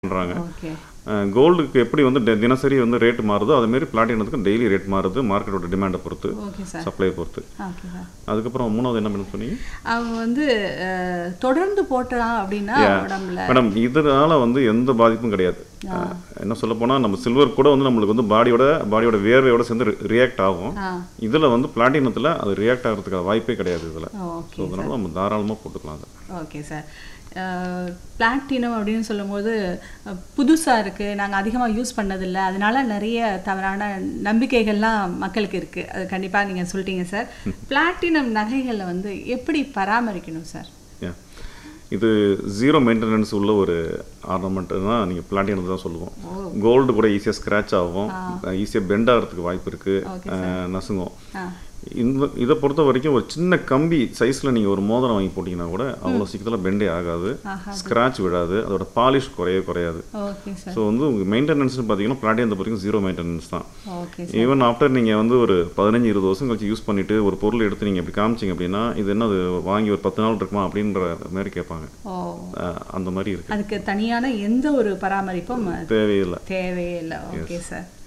பண்ணுறாங்க ஓகே கோல்டுக்கு எப்படி வந்து தி- தினசரி வந்து ரேட் மாறுதோ அதுமாரி பிளாட்டினத்துக்கு டெய்லி ரேட் மாறுது மார்க்கெட்டோட டிமாண்டை பொறுத்து ஓகே சார் சப்ளையை பொறுத்து ஓகே சார் அதுக்கப்புறம் மூணாவது என்ன பண்ண சொன்னீங்க அவங்க வந்து அஹ், தொடர்ந்து போட்டலாம் அப்படின்னா உடம்புல மேடம் இதனால வந்து எந்த பாதிப்பும் கிடையாது அஹ், என்ன சொல்ல போனால் நம்ம சில்வர் கூட வந்து நம்மளுக்கு வந்து பாடியோட பாடியோட வேர்வையோட சேர்ந்து ரியாக்ட் ஆகும் ஆ இதில் வந்து பிளாட்டினத்தில் அது ரியாக்ட் ஆகிறதுக்கான வாய்ப்பே கிடையாது இதில் ஓகே ஸோ அதனால நம்ம தாராளமாக போட்டுக்கலாம் அதை ஓகே சார் பிளாட்டினம் அப்படின்னு சொல்லும்போது புதுசாக இருக்குது நாங்கள் அதிகமாக யூஸ் பண்ணதில்ல அதனால நிறைய தவறான நம்பிக்கைகள்லாம் மக்களுக்கு இருக்குது அது கண்டிப்பாக நீங்கள் சொல்லிட்டீங்க சார் பிளாட்டினம் நகைகளை வந்து எப்படி பராமரிக்கணும் சார் Yeah. இது ஜீரோ மெயின்டெனன்ஸ் உள்ள ஒரு ஆர்னமெண்ட் தான் நீங்கள் பிளாட்டினம் தான் சொல்லுவோம் கோல்டு கூட ஈஸியாக ஸ்க்ராட்ச் ஆகும் ஈஸியாக பெண்ட் ஆகிறதுக்கு வாய்ப்பு இருக்குது நசுங்கும் ஆ இந்த இதை பொறுத்த வரைக்கும் ஒரு சின்ன கம்பி சைஸில் நீங்கள் ஒரு மோதிரம் வாங்கி போட்டிங்கன்னா கூட அவ்வளோ சீக்கிரத்தில் பெண்டே ஆகாது ஸ்க்ராட்ச் விழாது அதோட பாலிஷ் குறையவே குறையாது ஓகே சார் ஸோ வந்து உங்கள் மெயின்டெனன்ஸ்னு பார்த்தீங்கன்னா பிளாட்டினத்தை வரைக்கும் ஜீரோ மெயின்டெனன்ஸ் தான் ஓகே ஈவன் ஆஃப்டர் நீங்கள் வந்து ஒரு பதினஞ்சு இருபது வருஷம் கழிச்சு யூஸ் பண்ணிட்டு ஒரு பொருள் எடுத்து நீங்கள் இப்படி காமிச்சிங்க அப்படின்னா இது என்ன அது வாங்கி ஒரு பத்து நாள் இருக்குமா அப்படின்ற மாதிரி கேட்பாங்க ஓ அஹ் அந்த மாதிரி இருக்கு அதுக்கு தனியான எந்த ஒரு பராமரிப்பும் தேவையில்லை தேவையே இல்லை ஓகே சார்